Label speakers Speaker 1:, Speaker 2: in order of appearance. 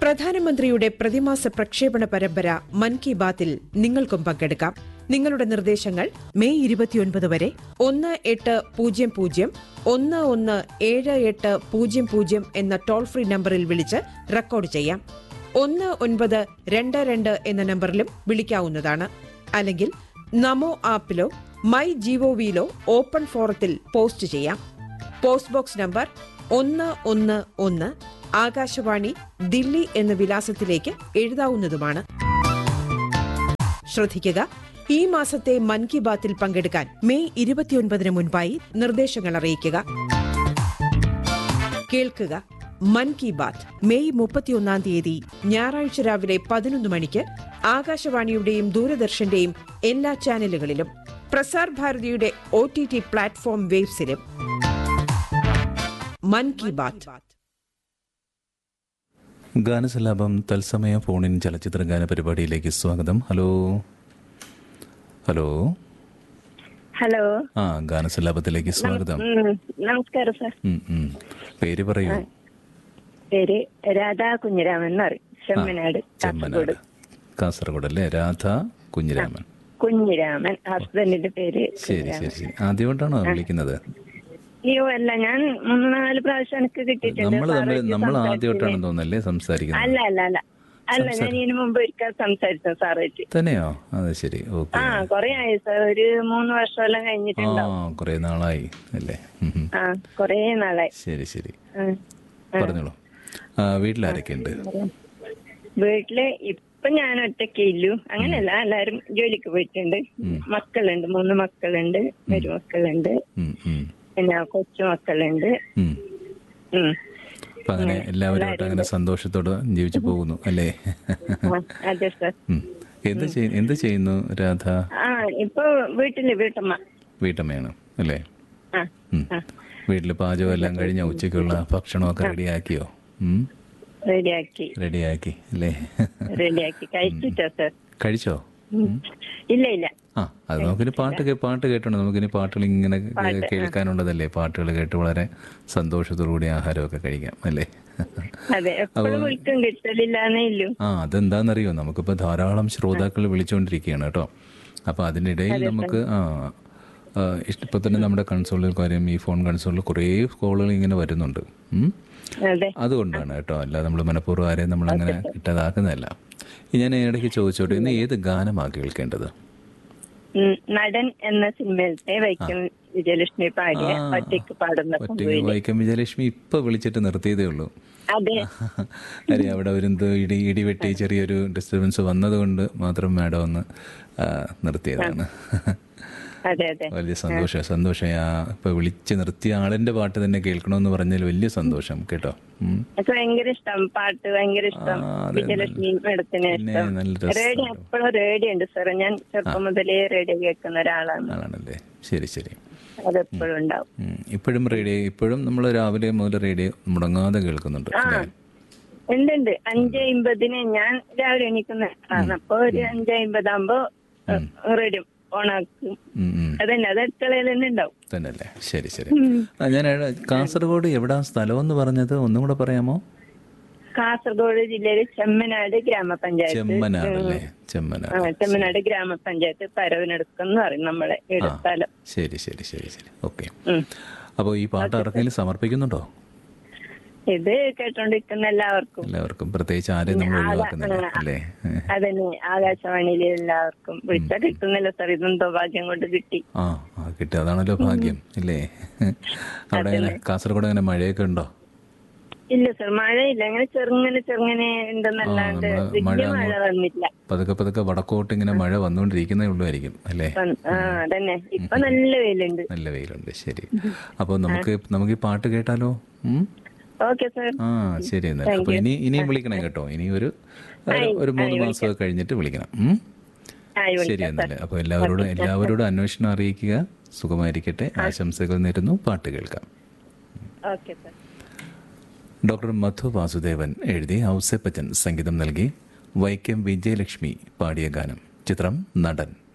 Speaker 1: പ്രധാനമന്ത്രിയുടെ പ്രതിമാസ പ്രക്ഷേപണ പരമ്പര മൻ കി ബാത്തിൽ നിങ്ങൾക്കും പങ്കെടുക്കാം നിങ്ങളുടെ നിർദ്ദേശങ്ങൾ മെയ് ഇരുപത്തിയൊൻപത് വരെ ഒന്ന് എട്ട് പൂജ്യം പൂജ്യം ഒന്ന് ഒന്ന് ഏഴ് എട്ട് പൂജ്യം പൂജ്യം എന്ന ടോൾ ഫ്രീ നമ്പറിൽ വിളിച്ച് റെക്കോർഡ് ചെയ്യാം ഒന്ന് ഒൻപത് രണ്ട് രണ്ട് എന്ന നമ്പറിലും വിളിക്കാവുന്നതാണ് അല്ലെങ്കിൽ നമോ ആപ്പിലോ മൈ ജിഒവിയിലോ ഓപ്പൺ ഫോറത്തിൽ പോസ്റ്റ് ചെയ്യാം പോസ്റ്റ് ബോക്സ് നമ്പർ ഒന്ന് ഒന്ന് ഒന്ന് ആകാശവാണി ദില്ലി എന്ന വിലാസത്തിലേക്ക് എഴുതാവുന്നതുമാണ് ശ്രദ്ധിക്കുക ഈ മാസത്തെ മൻ കി ബാത്തിൽ പങ്കെടുക്കാൻ മെയ് ഇരുപത്തിയൊൻപതിന് മുൻപായി നിർദ്ദേശങ്ങൾ അറിയിക്കുക കേൾക്കുക മൻ കി ബാത്ത് മെയ് മുപ്പത്തിയൊന്നാം തീയതി ഞായറാഴ്ച രാവിലെ പതിനൊന്ന് മണിക്ക് ആകാശവാണിയുടെയും ദൂരദർശന്റെയും എല്ലാ ചാനലുകളിലും പ്രസാർ ഭാരതിയുടെ ഒ ടി ടി പ്ലാറ്റ്ഫോം വേബ്സിലും മൻ കി ബാത്ത്
Speaker 2: ഗാനസലാപം തത്സമയ ഫോണിൻ ചലച്ചിത്ര ഗാന പരിപാടിയിലേക്ക് സ്വാഗതം ഹലോ ഹലോ
Speaker 3: ഹലോ
Speaker 2: ആ ഗാനസലാപത്തിലേക്ക് സ്വാഗതം
Speaker 3: ഉം, നമസ്കാരം സാർ
Speaker 2: ഉം, ഉം. പേര് പറയൂ
Speaker 3: പേര് രാധാ കുഞ്ഞിരാമൻ എന്ന് പറയും ചെമ്മനാട്
Speaker 2: ചെമ്മനാട്
Speaker 3: കാസർഗോഡ്
Speaker 2: കാസർഗോഡ് അല്ലേ രാധ കുഞ്ഞിരാമൻ
Speaker 3: കുഞ്ഞിരാമൻ ഹസ്ബൻഡിന്റെ പേര്
Speaker 2: ശരി ശരി ശരി ആദ്യമായിട്ടാണോ വിളിക്കുന്നത്
Speaker 3: അയ്യോ അല്ല ഞാൻ മൂന്ന് നാല് പ്രാവശ്യം എനിക്ക് കിട്ടിയിട്ടുണ്ട്
Speaker 2: നമ്മൾ
Speaker 3: സാറ്
Speaker 2: തമ്മിൽ
Speaker 3: വെച്ച്
Speaker 2: നമ്മൾ
Speaker 3: സംസാരിച്ചില്ലേ?
Speaker 2: ആദ്യമായിട്ടാണെന്ന് തോന്നുന്നല്ലേ സംസാരിക്കുന്നത്
Speaker 3: അല്ല അല്ല അല്ല അല്ല ഞാൻ ഇതിനു മുമ്പ് ഒരിക്കൽ സംസാരിച്ചു സാറേറ്റ്
Speaker 2: തന്നെയോ അത് ശരി ഓക്കെ
Speaker 3: ആ കൊറേ ആയി സാർ ഒരു മൂന്ന് വർഷമെല്ലാം
Speaker 2: ആ
Speaker 3: കഴിഞ്ഞിട്ടുണ്ടാവും
Speaker 2: കുറെ നാളായി അല്ലേ ഉം, ഉം.
Speaker 3: ആ കൊറേ നാളായി
Speaker 2: ശരി ശരി
Speaker 3: ആ.
Speaker 2: പറഞ്ഞോളൂ ആ, വീട്ടിലാരൊക്കെ ഉണ്ട്
Speaker 3: വീട്ടില് ഇപ്പൊ ഞാൻ ഒറ്റയ്ക്കേ ഇല്ലു അങ്ങനെയല്ല എല്ലാരും ജോലിക്ക് പോയിട്ടുണ്ട് മക്കളുണ്ട് മൂന്ന് മക്കളുണ്ട് ഒരു മക്കളുണ്ട്
Speaker 2: ഉം, ഉം,
Speaker 3: പിന്നെ കൊച്ചു മക്കളുണ്ട്
Speaker 2: ഉം.
Speaker 3: ഉം.
Speaker 2: അപ്പൊ അങ്ങനെ എല്ലാവരുമായിട്ട് അങ്ങനെ സന്തോഷത്തോടെ ജീവിച്ചു പോകുന്നു അല്ലേ
Speaker 3: ആ, അതെ സാർ
Speaker 2: ഉം. എന്ത് ചെയ്യ എന്ത് ചെയ്യുന്നു രാധ
Speaker 3: ആ ഇപ്പൊ വീട്ടില് വീട്ടമ്മ
Speaker 2: വീട്ടമ്മയാണ് അല്ലേ
Speaker 3: ആ
Speaker 2: ഉം. വീട്ടില് പാചകം എല്ലാം കഴിഞ്ഞ ഉച്ചയ്ക്കുള്ള ഭക്ഷണമൊക്കെ റെഡിയാക്കിയോ ഉം?
Speaker 3: റെഡിയാക്കി
Speaker 2: റെഡിയാക്കി അല്ലേ
Speaker 3: റെഡിയാക്കി കഴിച്ചിട്ടാ സാർ
Speaker 2: കഴിച്ചോ
Speaker 3: ഉം. ഇല്ല ഇല്ല
Speaker 2: ആ അത് നമുക്കിനി പാട്ട് കേ- പാട്ട് കേട്ടോണ്ട് നമുക്കിനി പാട്ടുകൾ ഇങ്ങനെ കേ- കേൾക്കാനുള്ളതല്ലേ പാട്ടുകൾ കേട്ട് വളരെ സന്തോഷത്തോടുകൂടി ആഹാരമൊക്കെ കഴിക്കാം അല്ലേ
Speaker 3: അതെ എപ്പോഴും വിളിക്കും കിട്ടലില്ലാന്നേ ഇല്ലു
Speaker 2: ആ അതെന്താണെന്നറിയോ നമുക്കിപ്പോൾ ധാരാളം ശ്രോതാക്കൾ വിളിച്ചുകൊണ്ടിരിക്കുകയാണ് കേട്ടോ അപ്പോൾ അതിനിടയിൽ നമുക്ക് ആ ആ, ഇപ്പോൾ തന്നെ നമ്മുടെ കൺസോളിൽ കാര്യം ഈ ഫോൺ കൺസോളിൽ കുറേ കോളുകൾ ഇങ്ങനെ വരുന്നുണ്ട് ഉം.
Speaker 3: അതെ
Speaker 2: അതുകൊണ്ടാണ് കേട്ടോ അല്ലാതെ നമ്മൾ മനഃപൂർവ്വം ആരെയും നമ്മളങ്ങനെ കിട്ടാതാക്കുന്നതല്ല ഈ ഞാൻ ഇടയ്ക്ക് ചോദിച്ചോട്ടെ ഇന്ന് ഏത് ഗാനമാണ് കേൾക്കേണ്ടത്
Speaker 3: ഉം, നടൻ എന്ന സിനിമയിലത്തെ വൈക്കം വിജയലക്ഷ്മി പാടിയ
Speaker 2: ആ.
Speaker 3: ഒറ്റയ്ക്ക് പാടുന്ന
Speaker 2: ഒറ്റയ്ക്ക്
Speaker 3: പൂങ്കുയില്.
Speaker 2: വൈക്കം വിജയലക്ഷ്മി ഇപ്പൊ വിളിച്ചിട്ട് നിർത്തിയതേ ഉള്ളൂ
Speaker 3: അതെ
Speaker 2: അരെ അവിടെ ഒരു എന്തോ ഇടി ഇടിവെട്ടി ചെറിയൊരു ഡിസ്റ്റർബൻസ് വന്നതുകൊണ്ട് മാത്രം മാഡം ഒന്ന് ആ, നിർത്തിയതാണ്
Speaker 3: അതെ അതെ
Speaker 2: വലിയ സന്തോഷം സന്തോഷം ആ ഇപ്പൊ വിളിച്ച് നിർത്തിയ ആളിന്റെ പാട്ട് തന്നെ കേൾക്കണമെന്ന് പറഞ്ഞാൽ വലിയ സന്തോഷം കേട്ടോ ഉം.
Speaker 3: എനിക്ക് ഭയങ്കര ഇഷ്ടം പാട്ട് ഭയങ്കര ഇഷ്ടം
Speaker 2: ആ, അതെ,
Speaker 3: വിജയലക്ഷ്മി മേഡത്തിന്
Speaker 2: പിന്നെ
Speaker 3: ഇഷ്ടം
Speaker 2: നല്ല രസം
Speaker 3: റേഡിയോ എപ്പോഴും റേഡിയോ ഉണ്ട് സാർ ഞാൻ ചെറുപ്പം മുതലേ റേഡിയോ കേൾക്കുന്ന ഒരാളാണ്
Speaker 2: ആളാണല്ലേ ശരി ശരി
Speaker 3: അതെപ്പോഴും ഉണ്ടാവും
Speaker 2: ഉം. ഇപ്പോഴും റേഡിയോ ഇപ്പോഴും നമ്മൾ രാവിലെ മുതൽ റേഡിയോ മുടങ്ങാതെ കേൾക്കുന്നുണ്ട് അല്ലേ
Speaker 3: ഉണ്ട് ഉണ്ട് അഞ്ച് അമ്പതിന് ഞാൻ രാവിലെ എണീക്കുന്ന ആളാണ് അപ്പൊ ഒരു അഞ്ച് അമ്പതാകുമ്പോ റേഡിയോ ഓണാക്കും
Speaker 2: ഉം, ഉം.
Speaker 3: അതന്നെ അത് അടുക്കളയിൽ തന്നെ ഉണ്ടാവും
Speaker 2: തന്നെയല്ലേ ശരി ശരി ആ, ഞാൻ ഏഴ- കാസർഗോഡ് എവിടാ സ്ഥലം എന്ന് പറഞ്ഞത് ഒന്നും കൂടെ പറയാമോ
Speaker 3: കാസർഗോഡ് ജില്ലയിലെ ചെമ്മനാട് ഗ്രാമപഞ്ചായത്ത്
Speaker 2: ചെമ്മനാട് അല്ലേ
Speaker 3: ആ,
Speaker 2: ചെമ്മനാട്
Speaker 3: ചെമ്മനാട് ഗ്രാമപഞ്ചായത്ത് പരവനടുക്കം എന്ന് പറയും നമ്മളെ ഇവിടെ സ്ഥലം
Speaker 2: ശരി ശരി ശരി ശരി ഓക്കെ
Speaker 3: ഉം.
Speaker 2: അപ്പോൾ ഈ പാട്ട് ആർക്കെങ്കിലും സമർപ്പിക്കുന്നുണ്ടോ
Speaker 3: ഇത് കേട്ടോണ്ടിരിക്കുന്ന എല്ലാവർക്കും
Speaker 2: എല്ലാവർക്കും പ്രത്യേകിച്ച് ആരെയും നമ്മൾ ഒഴിവാക്കുന്നില്ല അല്ലേ
Speaker 3: അതന്നെ ആകാശവാണിയിലെ എല്ലാവർക്കും വിളിച്ചാൽ കിട്ടുന്നില്ല സാർ ഇതെന്തോ ഭാഗ്യം കൊണ്ട് കിട്ടി
Speaker 2: ആ ആ കിട്ടി അതാണല്ലോ ഭാഗ്യം ഇല്ലേ അവിടെ എങ്ങനെ കാസർഗോഡ് എങ്ങനെ മഴയൊക്കെ ഉണ്ടോ
Speaker 3: ഇല്ല സാർ മഴയില്ല അങ്ങനെ ചെറുങ്ങനെ ചെറുങ്ങനെ ഉണ്ടെന്നല്ലാണ്ട്
Speaker 2: ആ, നമ്മള് മഴ
Speaker 3: വലിയ മഴ വന്നില്ല
Speaker 2: പതുക്കെ പതുക്കെ വടക്കോട്ട് ഇങ്ങനെ മഴ വന്നുകൊണ്ടിരിക്കുന്നേ ഉള്ളുമായിരിക്കും അല്ലേ
Speaker 3: വന്ന്- ആ അതന്നെ ഇപ്പൊ നല്ല വെയിലുണ്ട്
Speaker 2: നല്ല വെയിലുണ്ട് ശരി അപ്പോൾ നമുക്ക് നമുക്ക് ഈ പാട്ട് കേട്ടാലോ ഉം?
Speaker 3: ഓക്കെ സാർ
Speaker 2: ആ ശരി എന്നാൽ അപ്പോൾ ഇനി ഇനിയും വിളിക്കണം കേട്ടോ ഇനി ഒരു ഒരു- ഒരു മൂന്ന് മാസമൊക്കെ കഴിഞ്ഞിട്ട് വിളിക്കണം ഉം?
Speaker 3: ആയി
Speaker 2: ശരി എന്നാൽ അപ്പോൾ എല്ലാവരോടും എല്ലാവരോടും അന്വേഷണം അറിയിക്കുക സുഖമായിരിക്കട്ടെ ആശംസകൾ നേരുന്നു പാട്ട് കേൾക്കാം
Speaker 3: okay sir
Speaker 2: doctor Madhu Vasudevan എഴുതി ഔസേപ്പച്ചൻ സംഗീതം നൽകി വൈക്കം വിജയലക്ഷ്മി പാടിയ ഗാനം ചിത്രം നടൻ